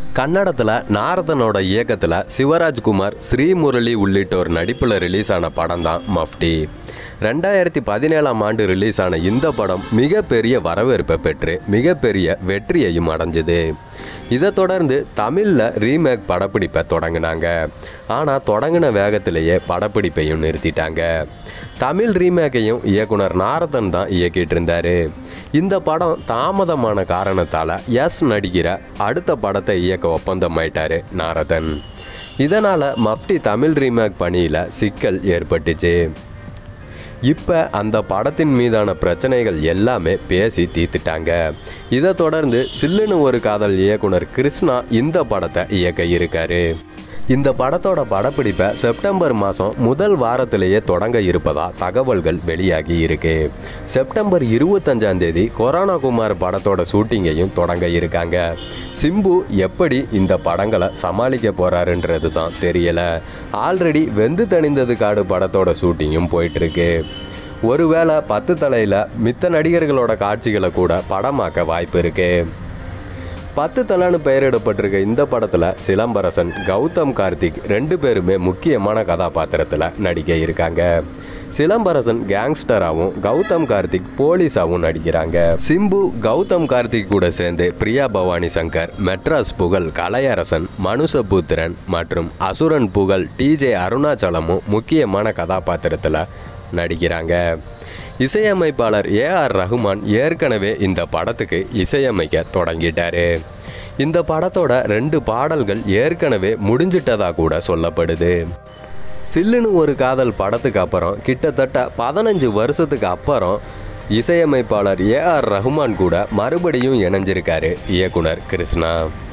கன்னடத்தில் நாரதனோட இயக்கத்தில் சிவராஜ்குமார் ஸ்ரீமுரளி உள்ளிட்டோர் நடிப்பில் ரிலீஸ் ஆன படம் தான் மஃப்டி ரெண்டாயிரத்தி பதினேழாம் ஆண்டு ரிலீஸ் ஆன இந்த படம் மிகப்பெரிய வரவேற்பை பெற்று மிகப்பெரிய வெற்றியையும் அடைஞ்சுது இதை தொடர்ந்து தமிழில் ரீமேக் படப்பிடிப்பை தொடங்கினாங்க ஆனால் தொடங்கின வேகத்திலேயே படப்பிடிப்பையும் நிறுத்திட்டாங்க தமிழ் ரீமேக்கையும் இயக்குனர் நாரதன் தான் இயக்கிட்டு இருந்தாரு இந்த படம் தாமதமான காரணத்தால் எஸ் நடிக்கிற அடுத்த படத்தை இயக்க ஒப்பந்தமாயிட்டாரு நாரதன் இதனால் மஃப்டி தமிழ் ரீமேக் பணியில் சிக்கல் ஏற்பட்டுச்சு இப்போ அந்த படத்தின் மீதான பிரச்சனைகள் எல்லாமே பேசி தீர்த்துட்டாங்க இதை தொடர்ந்து சில்லுன்னு ஒரு காதல் இயக்குனர் கிருஷ்ணா இந்த படத்தை இயக்க இருக்காரு இந்த படத்தோட படப்பிடிப்பை செப்டம்பர் மாதம் முதல் வாரத்திலேயே தொடங்க இருப்பதா தகவல்கள் வெளியாகி இருக்கு செப்டம்பர் இருபத்தஞ்சாம் தேதி கொரோனா குமார் படத்தோட ஷூட்டிங்கையும் தொடங்க இருக்காங்க சிம்பு எப்படி இந்த படங்களை சமாளிக்க போறாருன்றது தான் தெரியல ஆல்ரெடி வெந்து தணிந்தது காடு படத்தோட ஷூட்டிங்கும் போயிட்டு இருக்கு ஒருவேளை பத்து தலையில் மித்த நடிகர்களோட காட்சிகளை கூட படமாக்க வாய்ப்பு இருக்கு பத்து தலான்னு பெயரிடப்பட்டிருக்க இந்த படத்தில் சிலம்பரசன் கௌதம் கார்த்திக் ரெண்டு பேருமே முக்கியமான கதாபாத்திரத்தில் நடிக்க இருக்காங்க சிலம்பரசன் கேங்ஸ்டராகவும் கௌதம் கார்த்திக் போலீஸாகவும் நடிக்கிறாங்க சிம்பு கௌதம் கார்த்திக் கூட சேர்ந்து பிரியா பவானி சங்கர் மெட்ராஸ் புகழ் கலையரசன் மனுசபுத்திரன் மற்றும் அசுரன் புகழ் டிஜே அருணாச்சலமும் முக்கியமான கதாபாத்திரத்தில் நடிக்கிறாங்க இசையமைப்பாளர் ஏ ஆர் ரஹ்மான் ஏற்கனவே இந்த படத்துக்கு இசையமைக்க தொடங்கிட்டாரு இந்த படத்தோட ரெண்டு பாடல்கள் ஏற்கனவே முடிஞ்சிட்டதா கூட சொல்லப்படுது சில்லுன்னு ஒரு காதல் படத்துக்கு அப்புறம் கிட்டத்தட்ட பதினஞ்சு வருஷத்துக்கு அப்புறம் இசையமைப்பாளர் ஏ ஆர் ரஹ்மான் கூட மறுபடியும் இணைஞ்சிருக்காரு இயக்குனர் கிருஷ்ணா